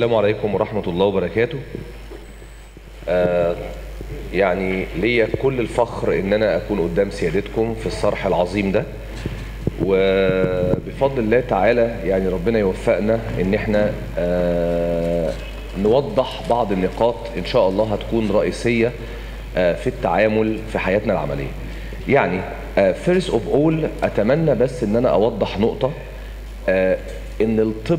السلام عليكم ورحمة الله وبركاته آه يعني ليا كل الفخر ان انا اكون قدام سيادتكم في الصرح العظيم ده وبفضل الله تعالى يعني ربنا يوفقنا ان احنا آه نوضح بعض النقاط ان شاء الله هتكون رئيسية آه في التعامل في حياتنا العملية يعني فيرست اوف اول اتمنى بس ان انا اوضح نقطة آه ان الطب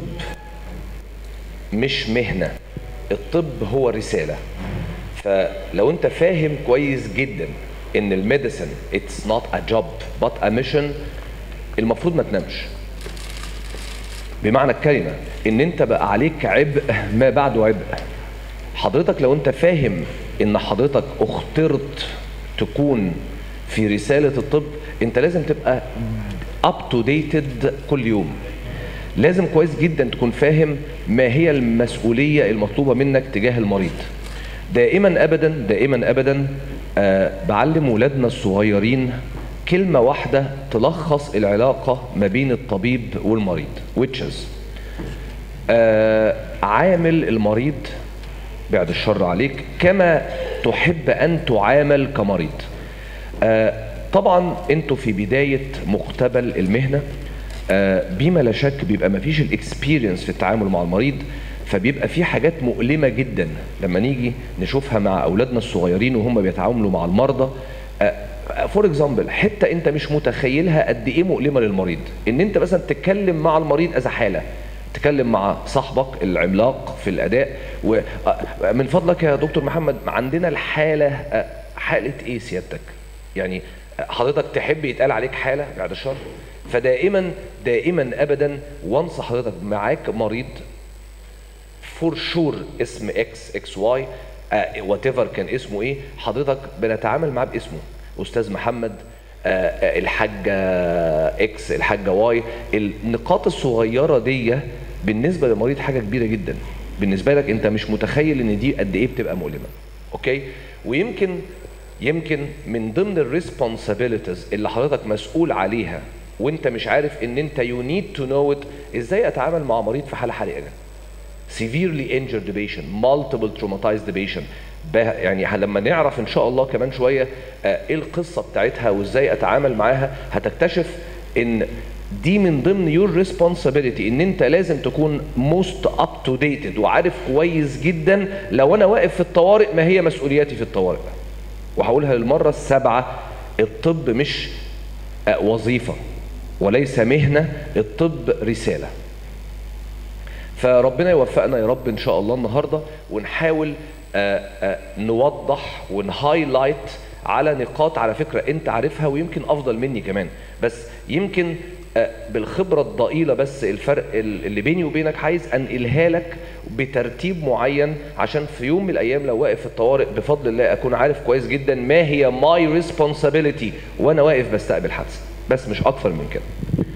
مش مهنة الطب هو رسالة فلو انت فاهم كويس جدا ان الميديسن اتس نوت ا جوب بات ا ميشن المفروض ما تنامش بمعنى الكلمة ان انت بقى عليك عبء ما بعده عبء حضرتك لو انت فاهم ان حضرتك اخترت تكون في رسالة الطب انت لازم تبقى اب تو ديتد كل يوم لازم كويس جدا تكون فاهم ما هي المسؤولية المطلوبة منك تجاه المريض دائما ابدا دائما ابدا آه بعلم ولادنا الصغيرين كلمة واحدة تلخص العلاقة ما بين الطبيب والمريض which is آه عامل المريض بعد الشر عليك كما تحب ان تعامل كمريض آه طبعا انتوا في بداية مقتبل المهنة آه بما لا شك بيبقى مفيش الاكسبيرينس في التعامل مع المريض فبيبقى في حاجات مؤلمة جدا لما نيجي نشوفها مع أولادنا الصغيرين وهم بيتعاملوا مع المرضى فور اكزامبل حته انت مش متخيلها قد ايه مؤلمه للمريض ان انت مثلا تتكلم مع المريض از حاله تتكلم مع صاحبك العملاق في الاداء ومن فضلك يا دكتور محمد عندنا الحاله حاله ايه سيادتك يعني حضرتك تحب يتقال عليك حاله بعد الشر فدائما دائما ابدا وانصح حضرتك معاك مريض فور شور اسم اكس اكس واي وات ايفر كان اسمه ايه حضرتك بنتعامل معاه باسمه استاذ محمد آه الحاجه اكس الحاجه واي النقاط الصغيره دي بالنسبه للمريض حاجه كبيره جدا بالنسبه لك انت مش متخيل ان دي قد ايه بتبقى مؤلمه اوكي ويمكن يمكن من ضمن الريسبونسابيلتيز اللي حضرتك مسؤول عليها وانت مش عارف ان انت يو نيد تو نو ات ازاي اتعامل مع مريض في حاله حرجه severely injured patient multiple traumatized patient يعني لما نعرف ان شاء الله كمان شويه ايه القصه بتاعتها وازاي اتعامل معاها هتكتشف ان دي من ضمن يور ريسبونسابيلتي ان انت لازم تكون موست اب تو ديتد وعارف كويس جدا لو انا واقف في الطوارئ ما هي مسؤولياتي في الطوارئ وهقولها للمره السابعه الطب مش وظيفه وليس مهنه الطب رساله فربنا يوفقنا يا رب ان شاء الله النهارده ونحاول آآ آآ نوضح ونهايلايت على نقاط على فكره انت عارفها ويمكن افضل مني كمان بس يمكن بالخبره الضئيله بس الفرق اللي بيني وبينك عايز انقلها لك بترتيب معين عشان في يوم من الايام لو واقف في الطوارئ بفضل الله اكون عارف كويس جدا ما هي ماي ريسبونسابيلتي وانا واقف بستقبل حادثه بس مش اكثر من كده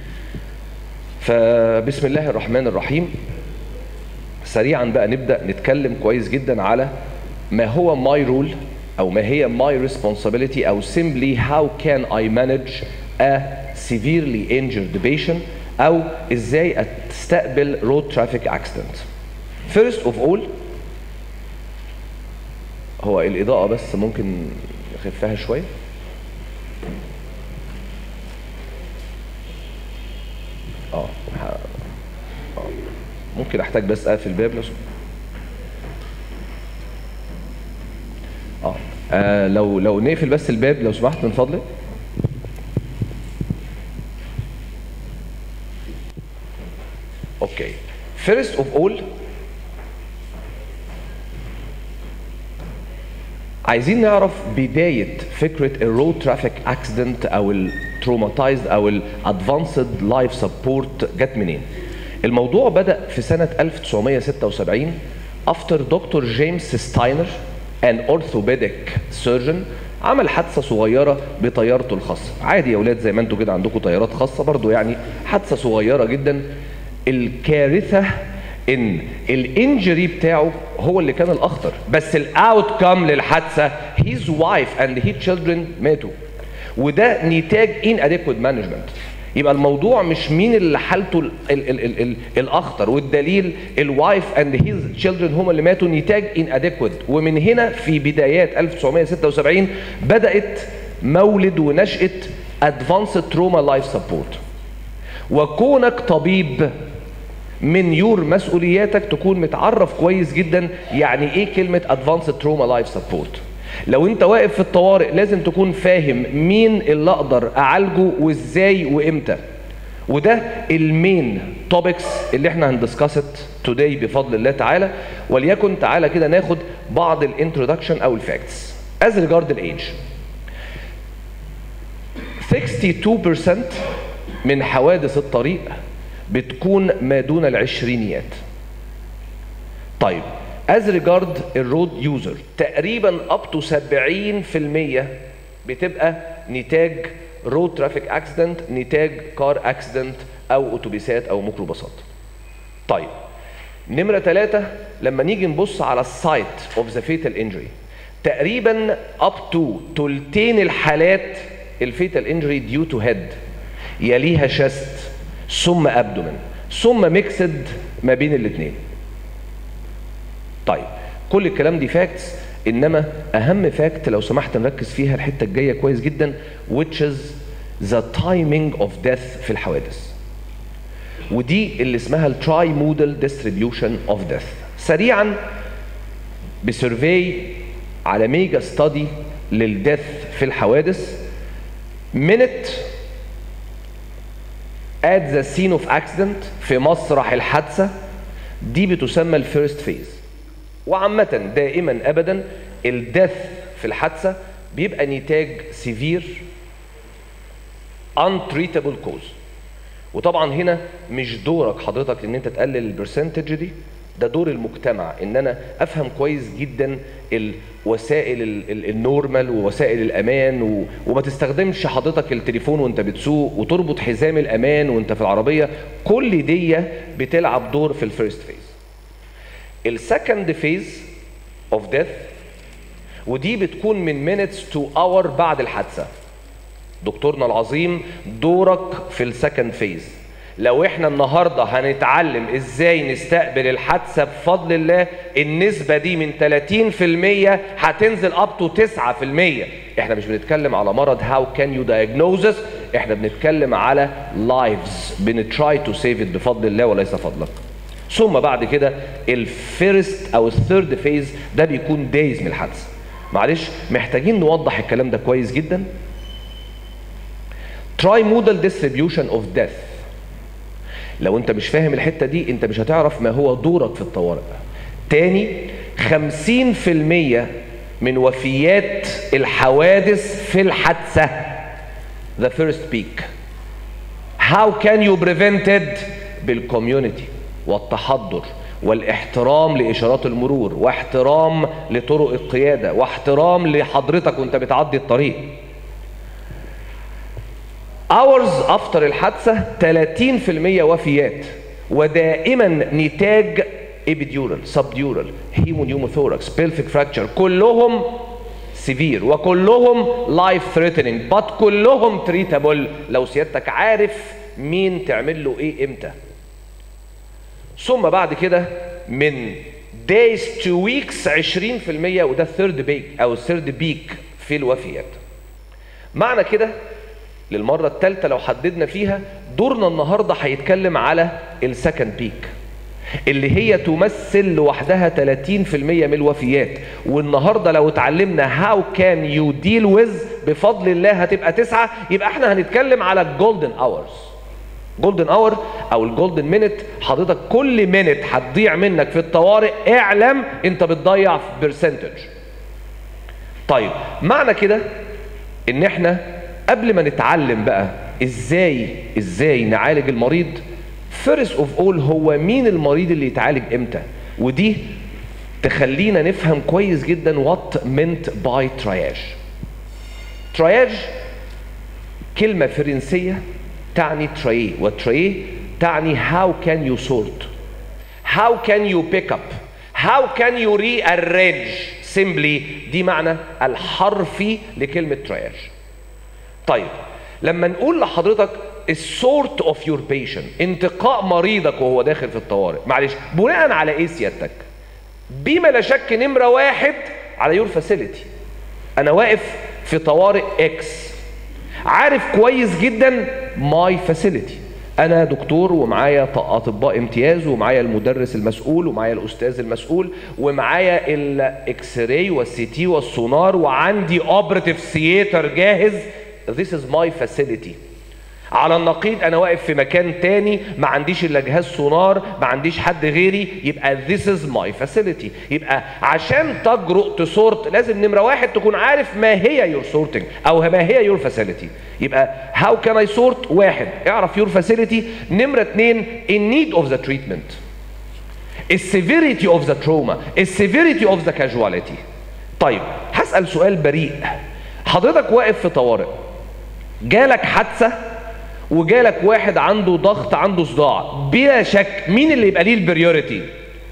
فبسم الله الرحمن الرحيم سريعا بقى نبدا نتكلم كويس جدا على ما هو ماي رول او ما هي ماي ريسبونسابيلتي او simply how can I manage a severely injured patient او ازاي استقبل road traffic accident first of all هو الاضاءه بس ممكن نخفها شويه اه ممكن احتاج بس اقفل الباب لو آه. اه لو لو نقفل بس الباب لو سمحت من فضلك اوكي first of all عايزين نعرف بداية فكرة الرود ترافيك اكسيدنت او التروماتايزد او الادفانسد لايف سبورت جت منين؟ الموضوع بدأ في سنة 1976 after دكتور جيمس ستاينر an orthopedic surgeon عمل حادثة صغيرة بطيارته الخاصة عادي يا ولاد زي ما انتوا كده عندكم طيارات خاصة برضو يعني حادثة صغيرة جدا الكارثة ان الانجري بتاعه هو اللي كان الاخطر بس الاوت كام للحادثة his wife and his children ماتوا وده نتاج inadequate management يبقى الموضوع مش مين اللي حالته ال ال ال ال ال الاخطر والدليل الوايف اند هيز تشيلدرن هم اللي ماتوا نتاج ان اديكويت ومن هنا في بدايات 1976 بدات مولد ونشاه ادفانسد تروما لايف سبورت وكونك طبيب من يور مسؤولياتك تكون متعرف كويس جدا يعني ايه كلمه ادفانسد تروما لايف سبورت لو انت واقف في الطوارئ لازم تكون فاهم مين اللي اقدر اعالجه وازاي وامتى وده المين توبكس اللي احنا هندسكست توداي بفضل الله تعالى وليكن تعالى كده ناخد بعض الانترودكشن او الفاكتس as regard الايدج 62% من حوادث الطريق بتكون ما دون العشرينيات طيب as regard الرود يوزر تقريبا up to 70% بتبقى نتاج رود ترافيك اكسيدنت نتاج كار اكسيدنت او اتوبيسات او ميكروباصات طيب نمرة ثلاثة لما نيجي نبص على السايت اوف ذا فيتال انجري تقريبا اب تو تلتين الحالات الفيتال انجري ديو تو هيد يليها شست ثم ابدومن ثم ميكسد ما بين الاثنين طيب كل الكلام دي فاكتس انما اهم فاكت لو سمحت نركز فيها الحته الجايه كويس جدا which is the timing of death في الحوادث ودي اللي اسمها التراي مودال ديستريبيوشن اوف ديث سريعا بسيرفي على ميجا ستادي للديث في الحوادث minute at the scene of accident في مسرح الحادثة دي بتسمى الفيرست فيز وعامة دائما أبدا الدث في الحادثة بيبقى نتاج سيفير untreatable cause وطبعا هنا مش دورك حضرتك ان انت تقلل البرسنتج دي ده دور المجتمع ان انا افهم كويس جدا الوسائل ال- ال- النورمال ووسائل الامان و... وما تستخدمش حضرتك التليفون وانت بتسوق وتربط حزام الامان وانت في العربيه كل دي بتلعب دور في الفيرست فيز السكند فيز اوف ديث ودي بتكون من مينتس تو اور بعد الحادثه دكتورنا العظيم دورك في السكند فيز لو احنا النهارده هنتعلم ازاي نستقبل الحادثه بفضل الله النسبه دي من 30% هتنزل اب تو 9% احنا مش بنتكلم على مرض هاو كان يو diagnose it احنا بنتكلم على لايفز بنتراي تو سيف ات بفضل الله وليس فضلك ثم بعد كده الفيرست او الثيرد فيز ده بيكون دايز من الحادثه معلش محتاجين نوضح الكلام ده كويس جدا trimodal distribution of death لو انت مش فاهم الحته دي انت مش هتعرف ما هو دورك في الطوارئ تاني 50% من وفيات الحوادث في الحادثه the first peak how can you prevent it بالكوميونتي والتحضر والاحترام لاشارات المرور واحترام لطرق القياده واحترام لحضرتك وانت بتعدي الطريق hours افتر الحادثه 30% وفيات ودائما نتاج ابيديورال سبديورال هيمونيوموثوركس بيلفيك فراكتشر كلهم سيفير وكلهم لايف ثريتنينج بات كلهم تريتابل لو سيادتك عارف مين تعمل له ايه امتى ثم بعد كده من days to weeks 20% وده الثيرد بيك او الثيرد بيك في الوفيات معنى كده للمرة الثالثة لو حددنا فيها دورنا النهاردة هيتكلم على السكند بيك اللي هي تمثل لوحدها 30% من الوفيات والنهاردة لو اتعلمنا هاو كان يو ديل ويز بفضل الله هتبقى تسعة يبقى احنا هنتكلم على الجولدن اورز جولدن اور او الجولدن مينت حضرتك كل مينت هتضيع منك في الطوارئ اعلم انت بتضيع في برسنتج طيب معنى كده ان احنا قبل ما نتعلم بقى ازاي ازاي نعالج المريض فيرست اوف اول هو مين المريض اللي يتعالج امتى ودي تخلينا نفهم كويس جدا وات منت باي ترياج ترياج كلمه فرنسيه تعني تري وتري تعني how can you sort how can you pick up how can you rearrange simply دي معنى الحرفي لكلمة ترياج طيب لما نقول لحضرتك السورت اوف يور بيشن انتقاء مريضك وهو داخل في الطوارئ معلش بناء على ايه سيادتك بما لا شك نمره واحد على يور فاسيلتي انا واقف في طوارئ اكس عارف كويس جدا ماي فاسيلتي انا دكتور ومعايا اطباء امتياز ومعايا المدرس المسؤول ومعايا الاستاذ المسؤول ومعايا الاكس راي والسي تي والسونار وعندي اوبراتيف ثياتر جاهز This is my facility على النقيض انا واقف في مكان تاني ما عنديش الا جهاز سونار ما عنديش حد غيري يبقى this is my facility يبقى عشان تجرؤ تسورت لازم نمره واحد تكون عارف ما هي your sorting او ما هي your facility يبقى how can I sort واحد اعرف your facility نمره اتنين in need of the treatment السيفيريتي اوف ذا تروما السيفيريتي اوف ذا كاجواليتي طيب هسال سؤال بريء حضرتك واقف في طوارئ جالك حادثه وجالك واحد عنده ضغط عنده صداع بلا شك مين اللي يبقى ليه البريوريتي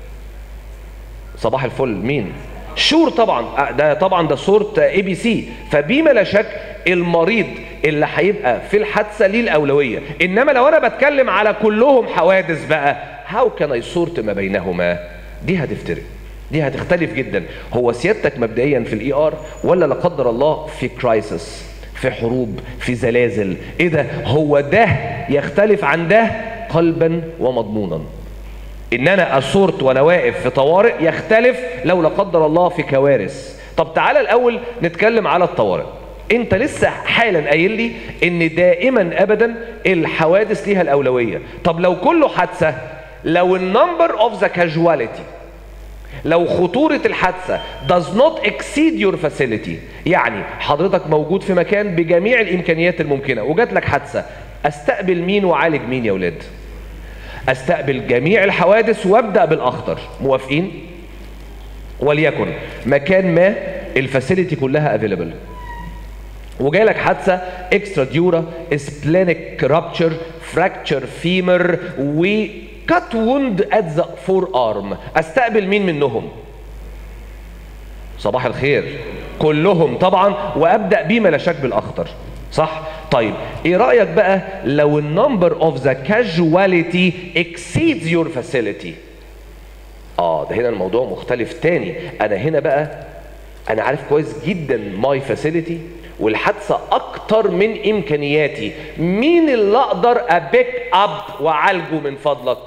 صباح الفل مين شور طبعا ده طبعا ده صورة اي بي سي فبما لا شك المريض اللي هيبقى في الحادثه ليه الاولويه انما لو انا بتكلم على كلهم حوادث بقى هاو كان اي سورت ما بينهما دي هتفترق دي هتختلف جدا هو سيادتك مبدئيا في الاي ار ولا لا قدر الله في كرايسس في حروب في زلازل ايه ده هو ده يختلف عن ده قلبا ومضمونا ان انا اسورت وانا واقف في طوارئ يختلف لو لا قدر الله في كوارث طب تعالى الاول نتكلم على الطوارئ انت لسه حالا قايل لي ان دائما ابدا الحوادث ليها الاولويه طب لو كله حادثه لو النمبر اوف ذا كاجواليتي لو خطورة الحادثة does not exceed your facility يعني حضرتك موجود في مكان بجميع الإمكانيات الممكنة وجات لك حادثة أستقبل مين وعالج مين يا ولاد أستقبل جميع الحوادث وأبدأ بالأخطر موافقين وليكن مكان ما الفاسيلتي كلها افيلبل وجالك حادثه اكسترا ديورا سبلينيك رابتشر فراكتشر فيمر وكات ووند ات ذا فور ارم استقبل مين منهم صباح الخير كلهم طبعا وابدا بما لا شك بالاخطر صح طيب ايه رايك بقى لو النمبر اوف ذا كاجواليتي exceeds your facility اه ده هنا الموضوع مختلف تاني انا هنا بقى انا عارف كويس جدا ماي فاسيلتي والحادثه اكتر من امكانياتي مين اللي اقدر ابيك اب واعالجه من فضلك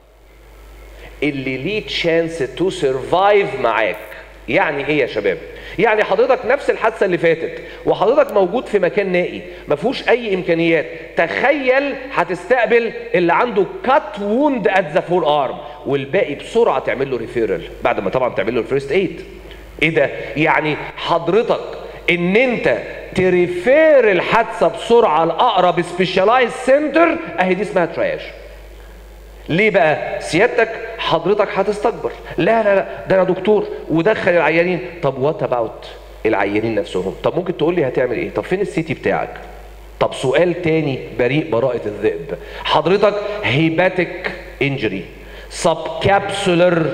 اللي ليه تشانس تو سرفايف معاك يعني ايه يا شباب يعني حضرتك نفس الحادثه اللي فاتت وحضرتك موجود في مكان نائي ما فيهوش اي امكانيات تخيل هتستقبل اللي عنده كات ووند ات ذا فور ارم والباقي بسرعه تعمل له ريفيرال بعد ما طبعا تعمل له الفيرست ايد ايه ده يعني حضرتك ان انت تريفير الحادثه بسرعه لاقرب سبيشالايز سنتر اهي دي اسمها تراش ليه بقى سيادتك حضرتك هتستكبر لا لا لا ده انا دكتور ودخل العيانين طب وات اباوت العيانين نفسهم طب ممكن تقول لي هتعمل ايه طب فين السيتي بتاعك طب سؤال تاني بريء براءة الذئب حضرتك هيباتيك انجري سب كابسولر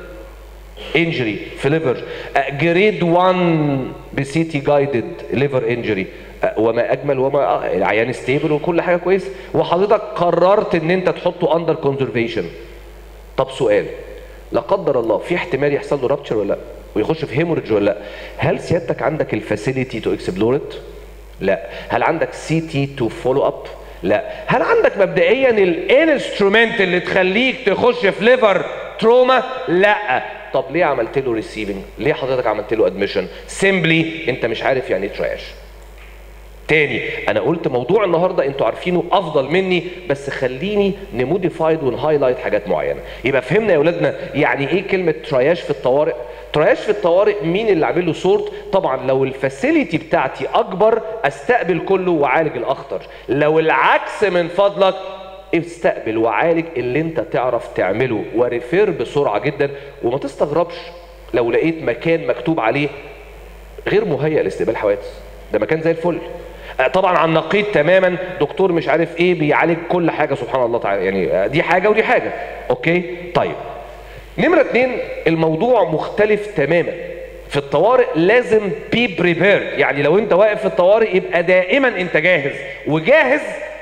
انجري في ليفر جريد 1 بسي تي جايدد ليفر انجري وما اجمل وما آه، العيان ستيبل وكل حاجه كويس وحضرتك قررت ان انت تحطه اندر كونزرفيشن طب سؤال لا قدر الله في احتمال يحصل له رابتشر ولا لا ويخش في هيموريدج ولا لا هل سيادتك عندك الفاسيليتي تو اكسبلور ات لا هل عندك سي تي تو فولو اب لا هل عندك مبدئيا الانسترومنت اللي تخليك تخش في ليفر تروما لا طب ليه عملت له ريسيفنج ليه حضرتك عملت له ادميشن سيمبلي انت مش عارف يعني ايه تراش تاني انا قلت موضوع النهارده انتوا عارفينه افضل مني بس خليني نموديفايد ونهايلايت حاجات معينه يبقى فهمنا يا اولادنا يعني ايه كلمه ترياش في الطوارئ ترياش في الطوارئ مين اللي عامل له سورت طبعا لو الفاسيلتي بتاعتي اكبر استقبل كله واعالج الاخطر لو العكس من فضلك استقبل وعالج اللي انت تعرف تعمله وريفير بسرعه جدا وما تستغربش لو لقيت مكان مكتوب عليه غير مهيأ لاستقبال حوادث ده مكان زي الفل آه، طبعا عن نقيض تماما دكتور مش عارف ايه بيعالج كل حاجه سبحان الله تعالى يعني آه، دي حاجه ودي حاجه اوكي طيب نمره اتنين الموضوع مختلف تماما في الطوارئ لازم بي بريبير يعني لو انت واقف في الطوارئ يبقى دائما انت جاهز وجاهز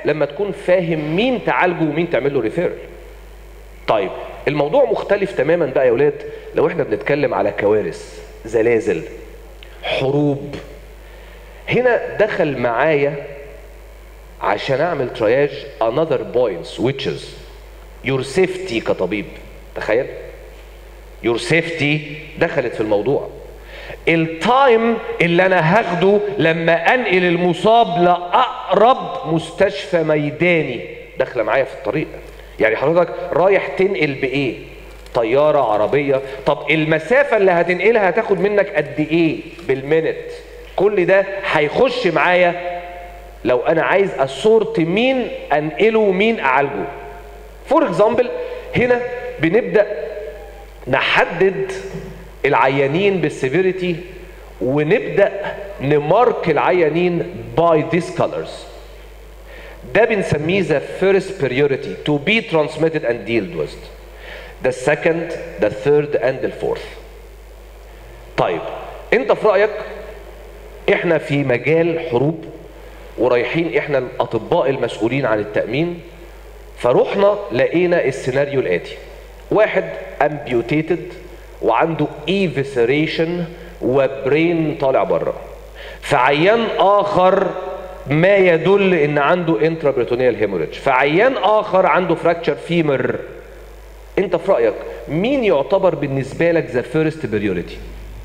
لما تكون فاهم مين تعالجه ومين تعمل له ريفيرل طيب الموضوع مختلف تماما بقى يا ولاد لو احنا بنتكلم على كوارث زلازل حروب هنا دخل معايا عشان اعمل ترياج another points which is your safety كطبيب تخيل your safety دخلت في الموضوع التايم اللي انا هاخده لما انقل المصاب لاقرب مستشفى ميداني داخله معايا في الطريق يعني حضرتك رايح تنقل بايه طياره عربيه طب المسافه اللي هتنقلها هتاخد منك قد ايه بالمينت كل ده هيخش معايا لو انا عايز اسورت مين انقله ومين اعالجه فور اكزامبل هنا بنبدا نحدد العيانين بالسيفيريتي ونبدا نمارك العيانين باي ذيس colors ده بنسميه the first priority to be transmitted and dealt with the second the third and the fourth طيب انت في رايك احنا في مجال حروب ورايحين احنا الاطباء المسؤولين عن التامين فروحنا لقينا السيناريو الاتي واحد امبيوتيتد وعنده ايفيسريشن وبرين طالع بره فعيان اخر ما يدل ان عنده انترابريتونيال هيموريدج فعيان اخر عنده فراكتشر فيمر انت في رايك مين يعتبر بالنسبه لك ذا فيرست بريوريتي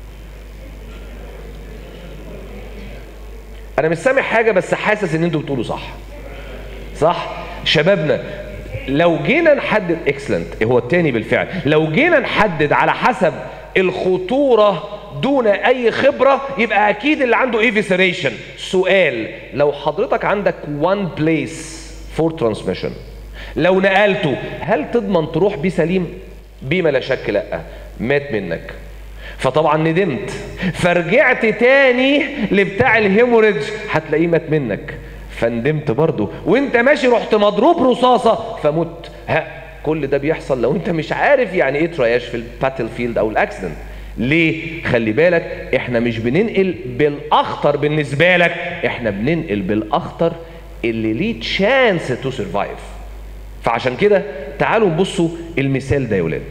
انا مش سامع حاجه بس حاسس ان انتوا بتقولوا صح صح شبابنا لو جينا نحدد اكسلنت هو التاني بالفعل لو جينا نحدد على حسب الخطوره دون اي خبره يبقى اكيد اللي عنده ايفيسريشن سؤال لو حضرتك عندك وان بليس فور ترانسميشن لو نقلته هل تضمن تروح بيه سليم بما لا شك لا مات منك فطبعا ندمت فرجعت تاني لبتاع الهيموريدج هتلاقيه مات منك فندمت برضه وانت ماشي رحت مضروب رصاصه فمت ها كل ده بيحصل لو انت مش عارف يعني ايه ترياج في الباتل فيلد او الاكسيدنت ليه خلي بالك احنا مش بننقل بالاخطر بالنسبه لك احنا بننقل بالاخطر اللي ليه تشانس تو سرفايف فعشان كده تعالوا نبصوا المثال ده يا ولاد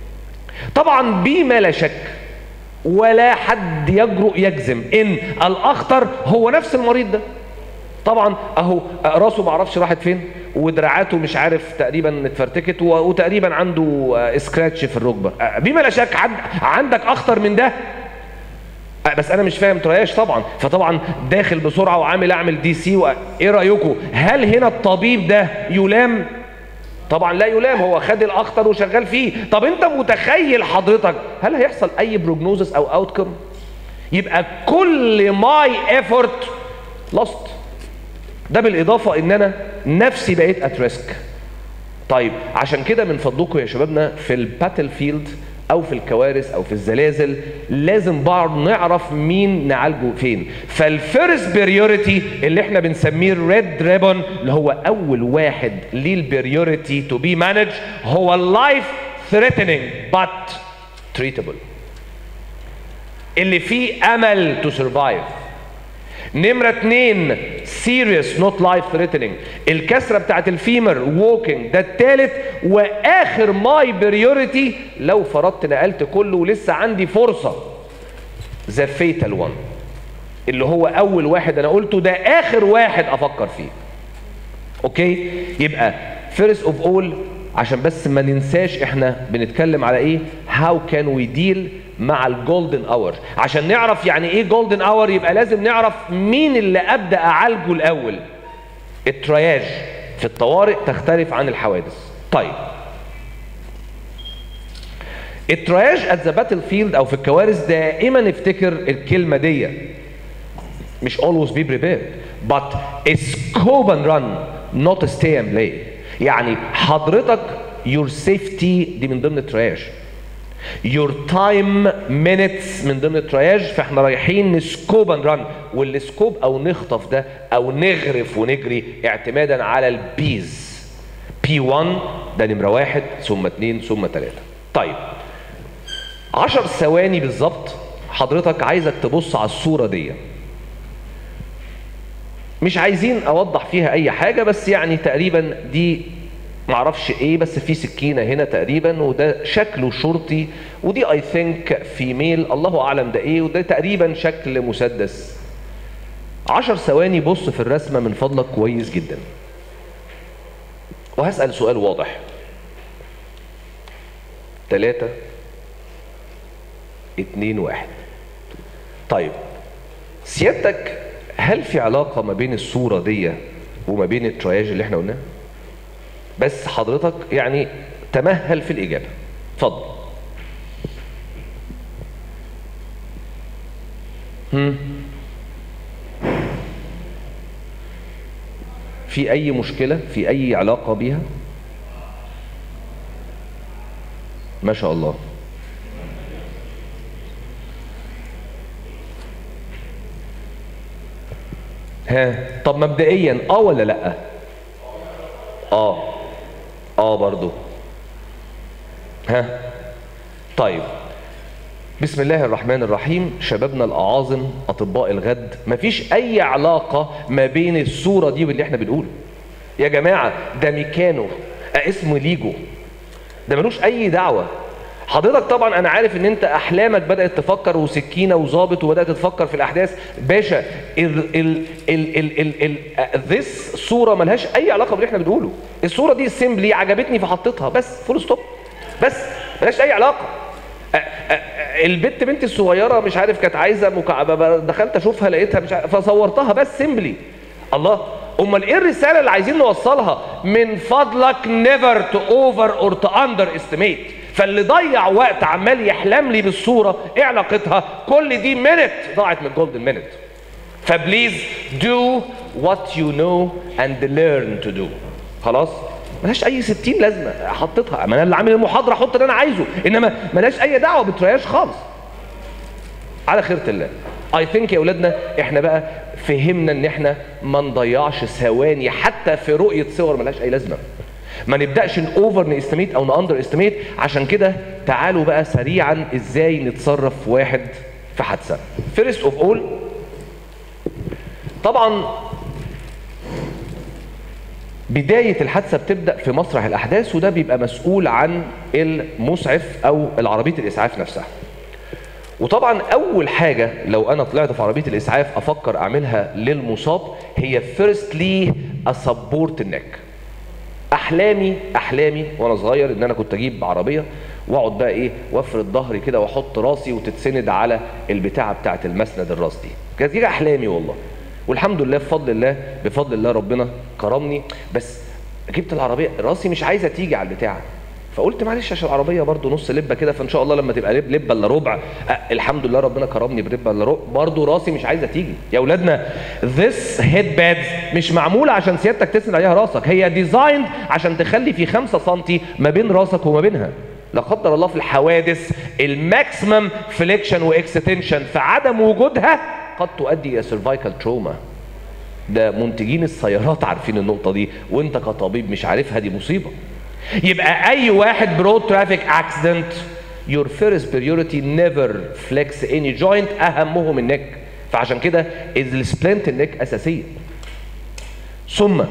طبعا بما لا شك ولا حد يجرؤ يجزم ان الاخطر هو نفس المريض ده طبعا اهو راسه معرفش راحت فين ودراعاته مش عارف تقريبا اتفرتكت وتقريبا عنده سكراتش في الركبه بما لا شك حد عندك اخطر من ده بس انا مش فاهم ترياش طبعا فطبعا داخل بسرعه وعامل اعمل دي سي و... ايه رايكم هل هنا الطبيب ده يلام طبعا لا يلام هو خد الاخطر وشغال فيه طب انت متخيل حضرتك هل هيحصل اي بروجنوزس او اوتكم يبقى كل ماي ايفورت لوست ده بالاضافه ان انا نفسي بقيت ات ريسك طيب عشان كده من فضلكم يا شبابنا في الباتل فيلد او في الكوارث او في الزلازل لازم بعض نعرف مين نعالجه فين فالفيرست بريوريتي اللي احنا بنسميه الريد ريبون اللي هو اول واحد ليه البريوريتي تو بي مانج هو اللايف ثريتنينج بات تريتابل اللي فيه امل تو سرفايف نمرة اتنين سيريس نوت لايف ثريتنينج الكسرة بتاعت الفيمر ووكينج ده التالت واخر ماي بريوريتي لو فرضت نقلت كله ولسه عندي فرصة ذا فيتال وان اللي هو اول واحد انا قلته ده اخر واحد افكر فيه اوكي يبقى فيرست اوف اول عشان بس ما ننساش احنا بنتكلم على ايه هاو كان وي ديل مع الجولدن اور عشان نعرف يعني ايه جولدن اور يبقى لازم نعرف مين اللي ابدا اعالجه الاول الترياج في الطوارئ تختلف عن الحوادث طيب الترياج ات ذا باتل فيلد او في الكوارث دائما افتكر الكلمه دي مش always be prepared but scope and run not stay and play يعني حضرتك your safety دي من ضمن الترياج your time minutes من ضمن الترياج فاحنا رايحين نسكوب اند ران والسكوب او نخطف ده او نغرف ونجري اعتمادا على البيز بي 1 ده نمره واحد ثم اثنين ثم ثلاثه طيب 10 ثواني بالظبط حضرتك عايزك تبص على الصوره دي مش عايزين اوضح فيها اي حاجه بس يعني تقريبا دي معرفش ايه بس في سكينه هنا تقريبا وده شكله شرطي ودي اي ثينك فيميل الله اعلم ده ايه وده تقريبا شكل مسدس عشر ثواني بص في الرسمه من فضلك كويس جدا وهسال سؤال واضح ثلاثة اتنين واحد طيب سيادتك هل في علاقة ما بين الصورة دي وما بين الترياج اللي احنا قلناه؟ بس حضرتك يعني تمهل في الإجابة اتفضل هم. في أي مشكلة في أي علاقة بيها ما شاء الله ها طب مبدئيا اه ولا لا اه اه برضو ها طيب بسم الله الرحمن الرحيم شبابنا الاعاظم اطباء الغد مفيش اي علاقه ما بين الصوره دي واللي احنا بنقوله يا جماعه ده ميكانو آه اسمه ليجو ده ملوش اي دعوه حضرتك طبعا انا عارف ان انت احلامك بدات تفكر وسكينه وظابط وبدات تفكر في الاحداث باشا ال ال ال ال ال ال ذس صوره ملهاش اي علاقه باللي احنا بنقوله الصوره دي سيمبلي عجبتني فحطيتها بس فول ستوب بس ملهاش اي علاقه أ- أ- البت بنتي الصغيره مش عارف كانت عايزه مكعبه دخلت اشوفها لقيتها مش عارف فصورتها بس سيمبلي الله امال ايه الرساله اللي عايزين نوصلها من فضلك نيفر تو اوفر اور تو اندر استيميت فاللي ضيع وقت عمال يحلم لي بالصوره ايه علاقتها كل دي مينت ضاعت من الجولدن مينت فبليز do what you know and learn to do خلاص ملهاش اي 60 لازمه حطيتها ما انا اللي عامل المحاضره احط اللي انا عايزه انما ملهاش اي دعوه بالترياج خالص على خيرة الله اي ثينك يا اولادنا احنا بقى فهمنا ان احنا ما نضيعش ثواني حتى في رؤيه صور ملهاش اي لازمه ما نبداش نوفر نستميت او ناندر استميت عشان كده تعالوا بقى سريعا ازاي نتصرف في واحد في حادثه فيرست اوف اول طبعا بداية الحادثة بتبدأ في مسرح الأحداث وده بيبقى مسؤول عن المسعف أو العربية الإسعاف نفسها. وطبعا أول حاجة لو أنا طلعت في عربية الإسعاف أفكر أعملها للمصاب هي فيرستلي أسبورت النك. أحلامي أحلامي وأنا صغير إن أنا كنت أجيب عربية وأقعد بقى إيه وأفرد ظهري كده وأحط راسي وتتسند على البتاعة بتاعة المسند الراس دي. كانت دي أحلامي والله. والحمد لله بفضل الله بفضل الله ربنا كرمني بس جبت العربيه راسي مش عايزه تيجي على البتاع فقلت معلش عشان العربيه برضو نص لبه كده فان شاء الله لما تبقى لب لبه الا ربع أه الحمد لله ربنا كرمني بلبه الا ربع برضو راسي مش عايزه تيجي يا اولادنا this head bed مش معموله عشان سيادتك تسند عليها راسك هي ديزايند عشان تخلي في 5 سم ما بين راسك وما بينها لا قدر الله في الحوادث الماكسيمم فليكشن واكستنشن في عدم وجودها قد تؤدي الى سيرفايكال تروما ده منتجين السيارات عارفين النقطه دي وانت كطبيب مش عارفها دي مصيبه يبقى اي واحد برود ترافيك اكسيدنت your first priority never flex any joint اهمهم النك فعشان كده السبلنت النك اساسيه ثم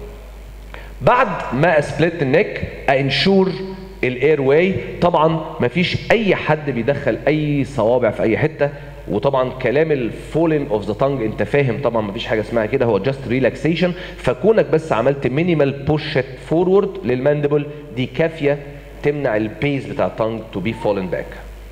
بعد ما اسبلت النك انشور الاير واي طبعا مفيش اي حد بيدخل اي صوابع في اي حته وطبعا كلام الفولين اوف ذا تانج انت فاهم طبعا مفيش حاجه اسمها كده هو جاست ريلاكسيشن فكونك بس عملت مينيمال بوش فورورد للماندبل دي كافيه تمنع البيز بتاع التانج تو بي فولن باك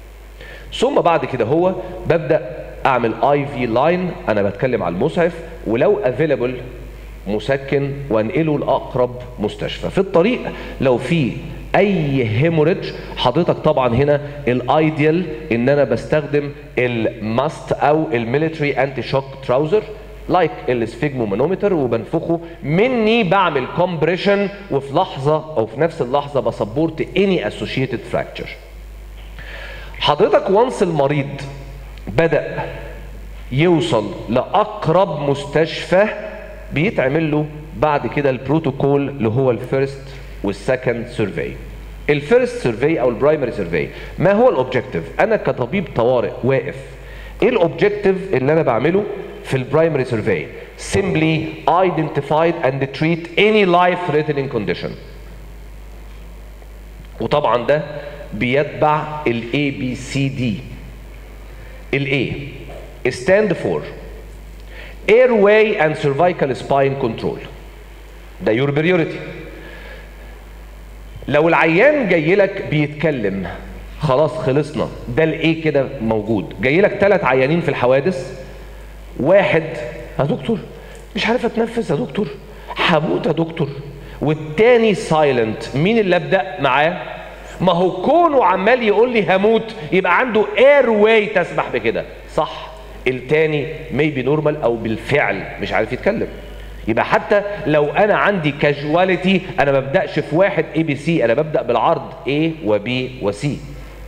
ثم بعد كده هو ببدا اعمل اي في لاين انا بتكلم على المسعف ولو افيلبل مسكن وانقله لاقرب مستشفى في الطريق لو في اي هيموريدج حضرتك طبعا هنا الايديال ان انا بستخدم الماست او الميليتري انتي شوك تراوزر لايك السفيجمومانومتر وبنفخه مني بعمل كومبريشن وفي لحظه او في نفس اللحظه بسبورت اني اسوشيتد فراكتشر حضرتك وانس المريض بدا يوصل لاقرب مستشفى بيتعمل له بعد كده البروتوكول اللي هو الفيرست والسكند سيرفي الفيرست سيرفي او البرايمري سيرفي ما هو الاوبجكتيف انا كطبيب طوارئ واقف ايه الاوبجكتيف اللي انا بعمله في البرايمري سيرفي simply identified and treat any life threatening condition وطبعا ده بيتبع ال A B C D ال A stand for airway and cervical spine control ده your priority لو العيان جاي لك بيتكلم خلاص خلصنا ده الايه كده موجود جاي لك ثلاث عيانين في الحوادث واحد يا دكتور مش عارف اتنفس يا دكتور هموت يا دكتور والتاني سايلنت مين اللي ابدا معاه ما هو كونه عمال يقول لي هموت يبقى عنده اير واي تسمح بكده صح التاني ميبي نورمال او بالفعل مش عارف يتكلم يبقى حتى لو انا عندي كاجواليتي انا ما ببداش في واحد اي بي سي انا ببدا بالعرض A وبي وسي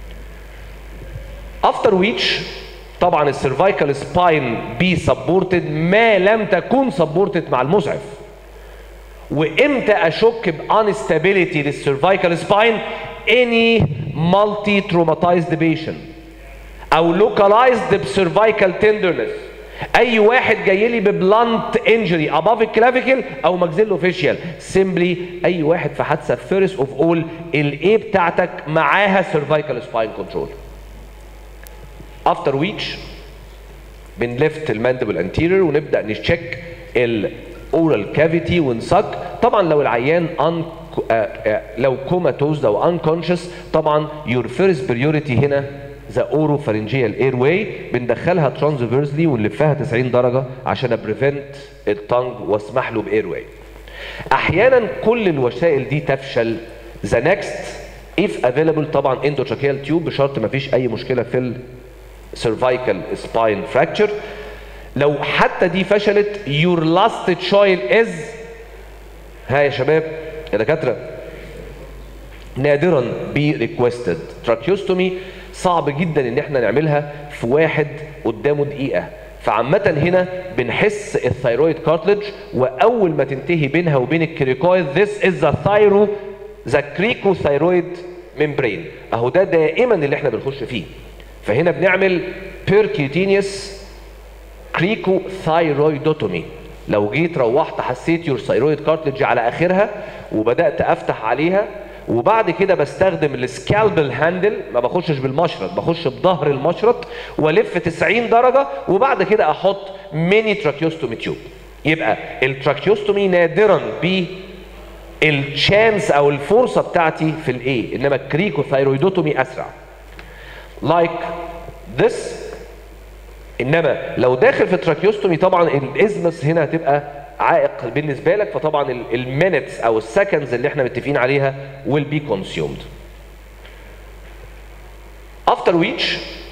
افتر ويتش طبعا السيرفايكال سباين بي سبورتد ما لم تكن سبورتد مع المسعف وامتى اشك بانستابيليتي للسيرفايكال سباين اني مالتي تروماتايزد بيشن او لوكالايزد بسيرفايكال تندرنس اي واحد جاي لي ببلانت انجري اباف الكلافيكل او ماكسيلو فيشيال سيمبلي اي واحد في حادثه فيرست اوف اول الايه بتاعتك معاها سيرفايكال سباين كنترول افتر ويتش بنلفت الماندبل انتيريور ونبدا نشيك الاورال كافيتي ونسك طبعا لو العيان ان لو كوماتوز او انكونشس طبعا يور فيرست بريوريتي هنا ذا اورو فارنجيال اير واي بندخلها ترانسفيرسلي ونلفها 90 درجه عشان ابريفنت التانج واسمح له باير واي احيانا كل الوسائل دي تفشل ذا نكست if available طبعا اندوتراكيال تيوب بشرط ما فيش اي مشكله في السيرفايكال سباين فراكتشر لو حتى دي فشلت your last choice is ها يا شباب يا دكاتره نادرا بي ريكويستد تراكيوستومي صعب جدا ان احنا نعملها في واحد قدامه دقيقه فعامة هنا بنحس الثايرويد كارتلج واول ما تنتهي بينها وبين الكريكويد this is the thyro the cricothyroid membrane اهو ده دائما اللي احنا بنخش فيه فهنا بنعمل percutaneous cricothyroidotomy لو جيت روحت حسيت يور ثايرويد كارتلج على اخرها وبدات افتح عليها وبعد كده بستخدم السكالبل هاندل ما بخشش بالمشرط بخش بظهر المشرط والف 90 درجه وبعد كده احط ميني تراكيوستومي تيوب يبقى التراكيوستومي نادرا ب الشانس او الفرصه بتاعتي في الايه انما الكريكوثايرويدوتومي اسرع لايك like ذس انما لو داخل في التراكيوستومي طبعا الازمس هنا هتبقى عائق بالنسبه لك فطبعا المينتس او السكندز اللي احنا متفقين عليها will be consumed. After which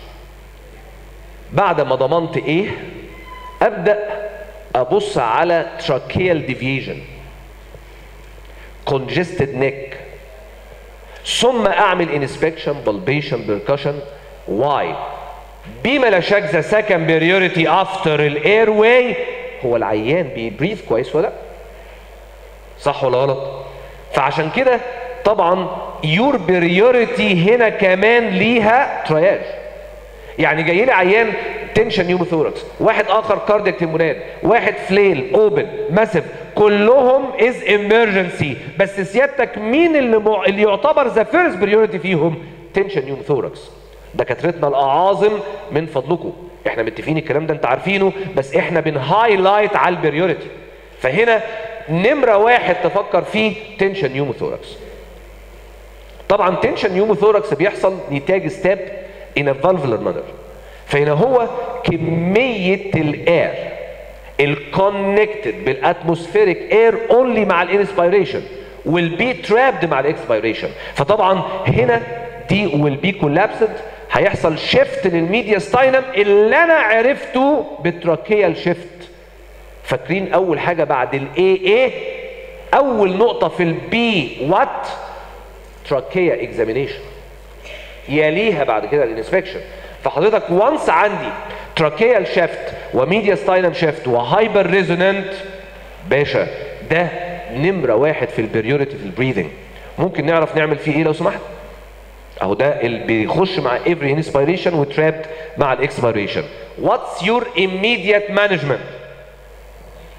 بعد ما ضمنت ايه ابدا ابص على tracheal deviation congested neck ثم اعمل inspection palpation percussion why بما لا شك ذا second priority after الاير واي هو العيان بيبريث كويس ولا لا صح ولا غلط فعشان كده طبعا يور بريوريتي هنا كمان ليها ترياج يعني جاي لي عيان تنشن نيوموثوركس واحد اخر كاردياك تيمونات واحد فليل اوبن ماسيف كلهم از امرجنسي بس سيادتك مين اللي, مع... اللي يعتبر ذا فيرست بريوريتي فيهم تنشن نيوموثوركس دكاترتنا الاعاظم من فضلكم احنا متفقين الكلام ده انت عارفينه بس احنا بنهايلايت على البريوريتي فهنا نمره واحد تفكر فيه تنشن نيوموثوركس طبعا تنشن نيوموثوركس بيحصل نتاج ستاب ان فالفولار مانر فهنا هو كميه الاير الكونكتد بالاتموسفيريك اير اونلي مع الانسبيريشن will be trapped مع الاكسبيريشن فطبعا هنا دي will be collapsed هيحصل شيفت للميديا ستاينم اللي انا عرفته بالتراكيال شيفت فاكرين اول حاجه بعد الاي اي اول نقطه في البي وات تراكيا اكزامينيشن يليها بعد كده الانسبكشن فحضرتك وانس عندي تراكيال شيفت وميديا ستاينم شيفت وهايبر ريزونانت باشا ده نمره واحد في البريوريتي في البريذنج ممكن نعرف نعمل فيه ايه لو سمحت اهو ده اللي بيخش مع every inspiration وترابت مع الاكسبيريشن what's your immediate management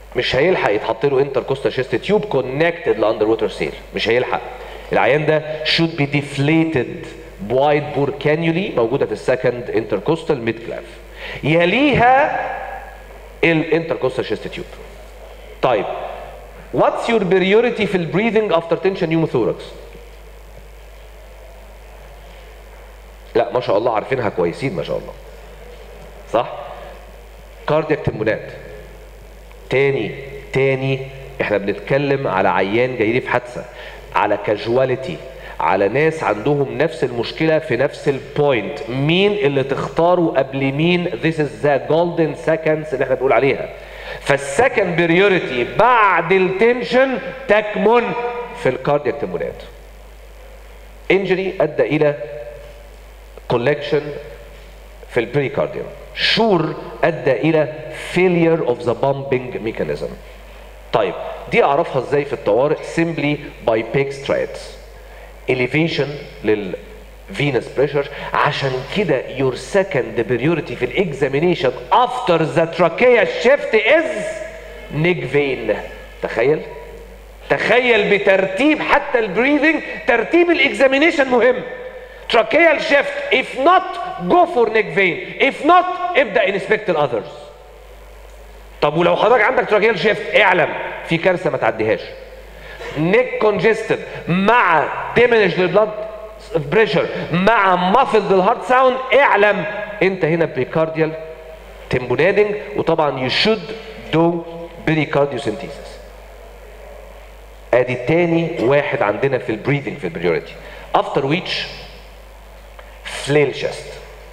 مش هيلحق يتحط له انتركوستال شيست تيوب كونكتد لاندر ووتر سيل مش هيلحق العيان ده should be deflated وايد بور كانيولي موجوده في السكند انتركوستال ميد كلاف يليها الانتركوستال شيست تيوب طيب واتس يور بريوريتي في البريذنج افتر تنشن نيوموثوركس لا ما شاء الله عارفينها كويسين ما شاء الله صح كاردياك تمبونات تاني تاني احنا بنتكلم على عيان جاي لي في حادثه على كاجواليتي على ناس عندهم نفس المشكله في نفس البوينت مين اللي تختاروا قبل مين this is the golden seconds اللي احنا بنقول عليها فالسكند بريوريتي بعد التنشن تكمن في الكاردياك تمبونات انجري ادى الى كولكشن في البريكارديوم شور ادى الى failure of the pumping mechanism طيب دي اعرفها ازاي في الطوارئ simply by pig strides elevation لل venous pressure عشان كده your second priority في الاكزامينيشن after the trachea shift is neck vein تخيل تخيل بترتيب حتى البريذنج ترتيب الاكزامينيشن مهم tracheal shift if not go for neck vein if not ابدا inspect the others طب ولو حضرتك عندك tracheal shift اعلم في كارثه ما تعديهاش neck congested مع diminish the blood pressure مع muffled الهارت ساوند اعلم انت هنا بريكارديال تمبونادنج وطبعا you should do pericardiocentesis ادي تاني واحد عندنا في البريذنج في البريوريتي after which فليل شيست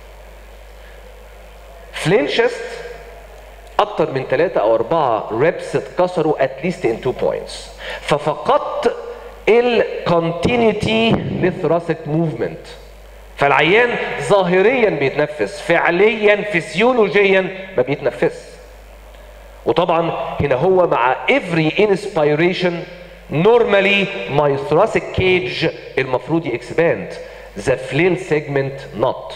فليل شيست اكتر من ثلاثة او اربعة ريبس اتكسروا اتليست ان تو بوينتس ففقدت الكونتينيتي للثراسيك موفمنت فالعيان ظاهريا بيتنفس فعليا فسيولوجيا ما بيتنفس وطبعا هنا هو مع every inspiration normally my thoracic cage المفروض يكسباند the flail segment not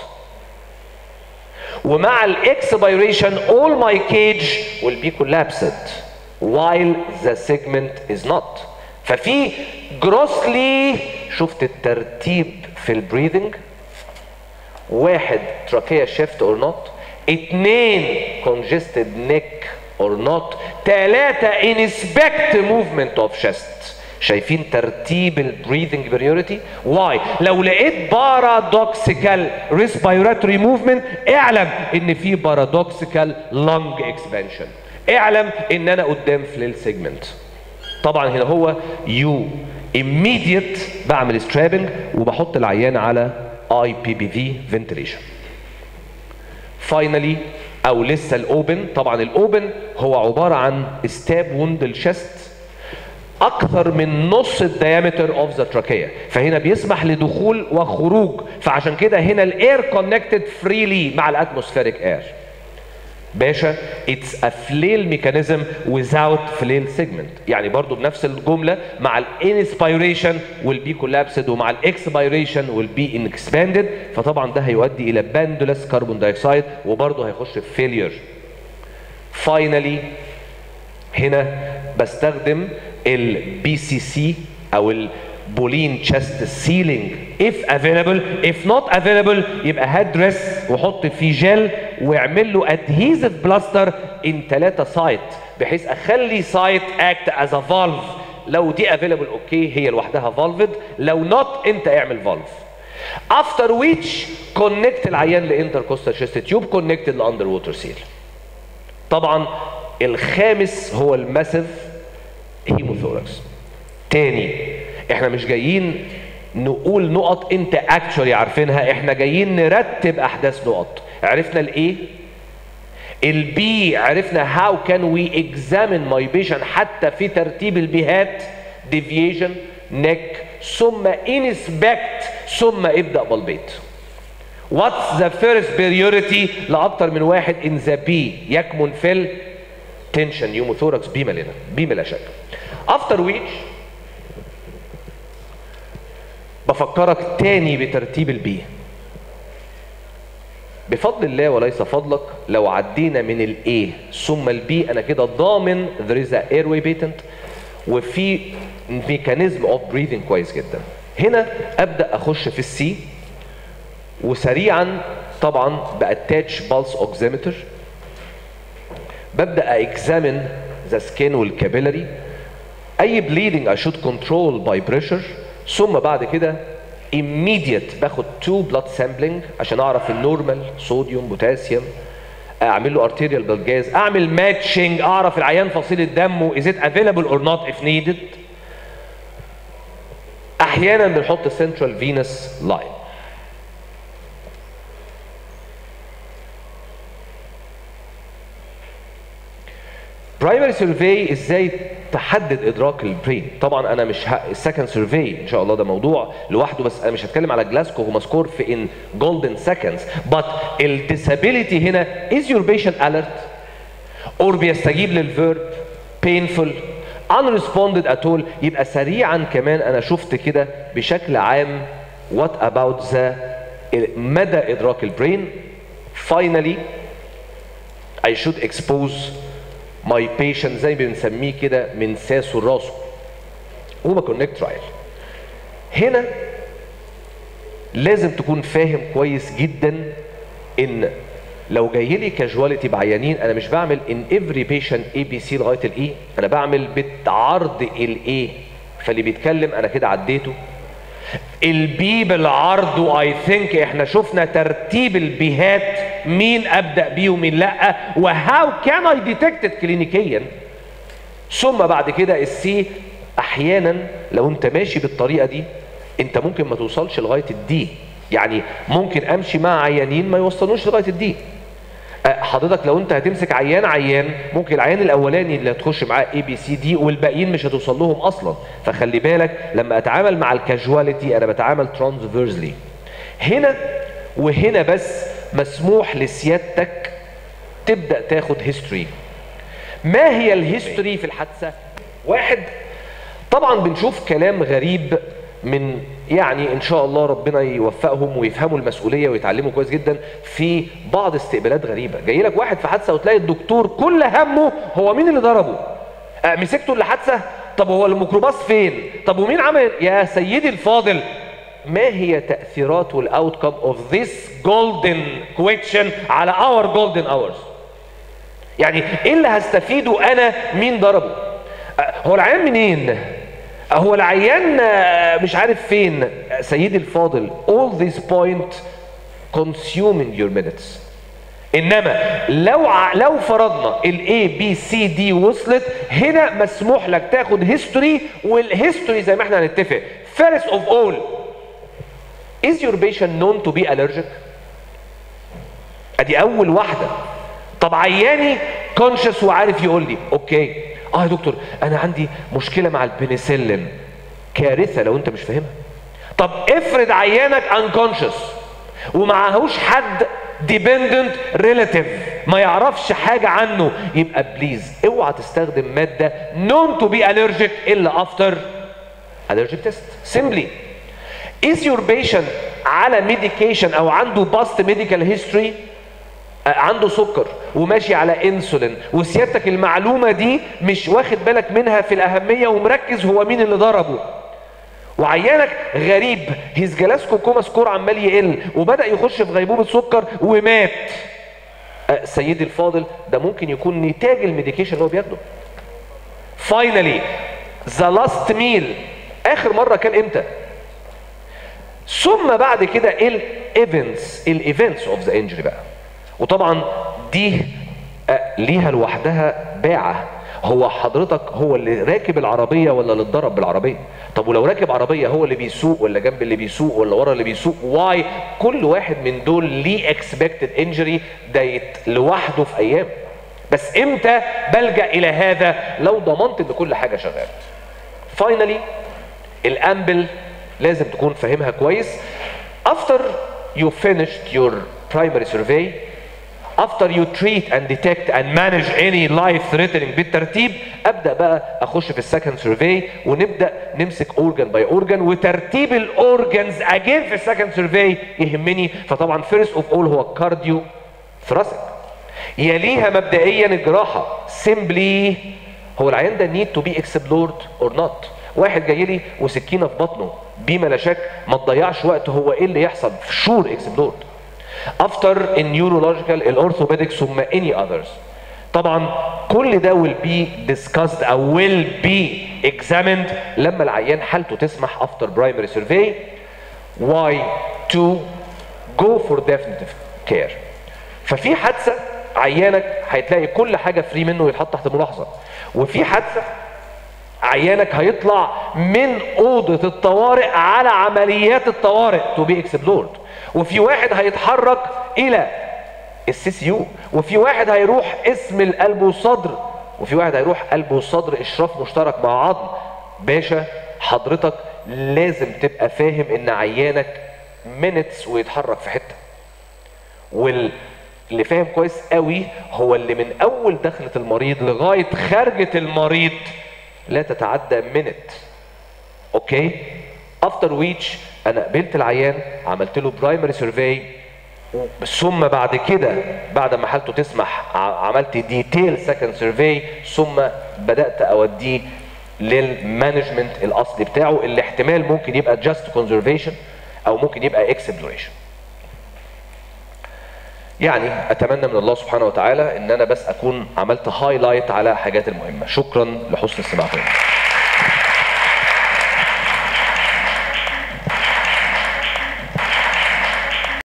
ومع الاكسبيريشن all my cage will be collapsed while the segment is not ففي جروسلي شفت الترتيب في البريذنج واحد تراكيا شيفت اور نوت اتنين congested neck or not تلاتة inspect movement of chest شايفين ترتيب البريذنج بريوريتي واي لو لقيت بارادوكسيكال ريسبيراتوري موفمنت اعلم ان في بارادوكسيكال لونج اكسبانشن اعلم ان انا قدام فليل سيجمنت طبعا هنا هو يو immediate بعمل سترابنج وبحط العيان على اي بي بي في فنتليشن فاينلي او لسه الاوبن طبعا الاوبن هو عباره عن ستاب ووند الشست اكثر من نص الديامتر اوف ذا تراكيا فهنا بيسمح لدخول وخروج فعشان كده هنا الاير كونكتد فريلي مع الاتموسفيريك اير باشا اتس ا فليل ميكانيزم without فليل سيجمنت يعني برضو بنفس الجمله مع الانسبيريشن will be collapsed ومع الاكسبيريشن will be expanded فطبعا ده هيؤدي الى باندولس كربون دايوكسيد وبرضه هيخش في فيلير فاينلي هنا بستخدم البي سي سي او البولين تشست سيلينج if available if not available يبقى هاد دريس وحط فيه جل واعمل له ادهيزف بلاستر ان ثلاثة سايت بحيث اخلي سايت اكت از ا فالف لو دي افيلبل اوكي هي لوحدها فالفد لو نوت انت اعمل فالف افتر ويتش كونكت العيان لانتركوستال شيست تيوب كونكتد لاندر ووتر سيل طبعا الخامس هو الماسيف هيموثوركس تاني احنا مش جايين نقول نقط انت اكشولي عارفينها احنا جايين نرتب احداث نقط عرفنا الايه البي عرفنا هاو كان وي اكزامين ماي بيشن حتى في ترتيب البيهات ديفيشن نيك ثم انسبكت ثم ابدا بالبيت واتس ذا فيرست بريوريتي لاكتر من واحد ان ذا بي يكمن في التنشن يوموثوركس بما لنا بما لا شك افتر ويتش بفكرك تاني بترتيب البي بفضل الله وليس فضلك لو عدينا من الاي ثم البي انا كده ضامن there is a airway patent وفي ميكانيزم اوف breathing كويس جدا هنا ابدا اخش في السي وسريعا طبعا باتاتش بالس اوكسيمتر ببدا اكزامن ذا سكين والكابيلاري اي بليدنج اي شود كنترول باي بريشر ثم بعد كده immediate باخد تو بلاد سامبلنج عشان اعرف النورمال صوديوم بوتاسيوم اعمل له ارتيريال بالجاز اعمل ماتشنج اعرف العيان فصيله دمه از ات افيلابل اور نوت اف نيدد احيانا بنحط سنترال فينس لاين برايمري سيرفي ازاي تحدد ادراك البرين طبعا انا مش ه... السكند سيرفي ان شاء الله ده موضوع لوحده بس انا مش هتكلم على جلاسكو هما سكور في ان جولدن سكندز بس الديسابيليتي هنا از يور بيشنت اليرت اور بيستجيب للفيرب painful unresponded at all يبقى سريعا كمان انا شفت كده بشكل عام what about the مدى ادراك البرين finally I should expose my patient زي ما بنسميه كده من ساسه لراسه هو كونكت ترايل هنا لازم تكون فاهم كويس جدا ان لو جاي لي كاجواليتي بعيانين انا مش بعمل ان افري بيشنت اي بي سي لغايه الاي انا بعمل بالعرض الاي فاللي بيتكلم انا كده عديته البي بالعرض واي ثينك احنا شفنا ترتيب البيهات مين ابدا بيه ومين لا وهاو كان اي ديتكتد كلينيكيا ثم بعد كده السي احيانا لو انت ماشي بالطريقه دي انت ممكن ما توصلش لغايه الدي يعني ممكن امشي مع عيانين ما يوصلوش لغايه الدي حضرتك لو انت هتمسك عيان عيان ممكن العيان الاولاني اللي هتخش معاه اي بي سي دي والباقيين مش هتوصل لهم اصلا فخلي بالك لما اتعامل مع الكاجواليتي انا بتعامل ترانسفيرزلي هنا وهنا بس مسموح لسيادتك تبدا تاخد هيستوري ما هي الهيستوري في الحادثه واحد طبعا بنشوف كلام غريب من يعني ان شاء الله ربنا يوفقهم ويفهموا المسؤوليه ويتعلموا كويس جدا في بعض استقبالات غريبه جاي لك واحد في حادثه وتلاقي الدكتور كل همه هو مين اللي ضربه أه مسكته اللي حادثه طب هو الميكروباص فين طب ومين عمل يا سيدي الفاضل ما هي تاثيرات والاوتكم اوف ذيس جولدن كويشن على اور جولدن اورز يعني ايه اللي هستفيده انا مين ضربه أه هو العيان منين هو العيان مش عارف فين سيدي الفاضل all this point consuming your minutes انما لو ع... لو فرضنا الاي بي سي دي وصلت هنا مسموح لك تاخد هيستوري والهيستوري زي ما احنا هنتفق first of all is your patient known to be allergic ادي اول واحده طب عياني كونشس وعارف يقول لي اوكي اه يا دكتور انا عندي مشكله مع البنسلين كارثه لو انت مش فاهمها طب افرض عيانك انكونشس ومعهوش حد ديبندنت ريلاتيف ما يعرفش حاجه عنه يبقى بليز اوعى تستخدم ماده نون تو بي الرجيك الا افتر الرجيك تيست سيمبلي از يور بيشنت على ميديكيشن او عنده باست ميديكال هيستوري عنده سكر وماشي على انسولين وسيادتك المعلومه دي مش واخد بالك منها في الاهميه ومركز هو مين اللي ضربه وعيانك غريب هيز جلاسكو كوما سكور عمال يقل وبدا يخش في غيبوبه سكر ومات أه سيدي الفاضل ده ممكن يكون نتاج الميديكيشن اللي هو بياخده فاينلي ذا لاست ميل اخر مره كان امتى ثم بعد كده الايفنتس الايفنتس اوف ذا انجري بقى وطبعا دي ليها لوحدها باعة هو حضرتك هو اللي راكب العربية ولا اللي اتضرب بالعربية طب ولو راكب عربية هو اللي بيسوق ولا جنب اللي بيسوق ولا ورا اللي بيسوق واي كل واحد من دول ليه اكسبكتد انجري ده لوحده في ايام بس امتى بلجأ الى هذا لو ضمنت ان كل حاجة شغالة فاينلي الامبل لازم تكون فاهمها كويس after you finished your primary survey after you treat and detect and manage any life threatening بالترتيب ابدا بقى اخش في السكند سيرفي ونبدا نمسك اورجان باي اورجان وترتيب الاورجانز اجين في السكند سيرفي يهمني فطبعا فيرست اوف اول هو الكارديو ثراسك يليها مبدئيا الجراحه سيمبلي هو العيان ده نيد تو بي اكسبلورد اور نوت واحد جاي لي وسكينه في بطنه بما لا شك ما تضيعش وقت هو ايه اللي يحصل في شور اكسبلورد افتر النيورولوجيكال الاورثوبيدكس ثم اني اذرز طبعا كل ده will be discussed او will be examined لما العيان حالته تسمح after primary survey why to go for definitive care ففي حادثه عيانك هيتلاقي كل حاجه فري منه يتحط تحت ملاحظه وفي حادثه عيانك هيطلع من اوضه الطوارئ على عمليات الطوارئ تو بي اكسبلورد وفي واحد هيتحرك الى السي سي يو وفي واحد هيروح اسم القلب والصدر وفي واحد هيروح قلب والصدر اشراف مشترك مع عظم باشا حضرتك لازم تبقى فاهم ان عيانك مينتس ويتحرك في حته واللي فاهم كويس قوي هو اللي من اول دخلة المريض لغايه خارجه المريض لا تتعدى منت اوكي افتر ويتش انا قبلت العيان عملت له برايمري سيرفي ثم بعد كده بعد ما حالته تسمح ع- عملت ديتيل سكند سيرفي ثم بدات اوديه للمانجمنت الاصلي بتاعه اللي احتمال ممكن يبقى جاست كونزرفيشن او ممكن يبقى اكسبلوريشن يعني اتمنى من الله سبحانه وتعالى ان انا بس اكون عملت هايلايت على حاجات المهمه شكرا لحسن استماعكم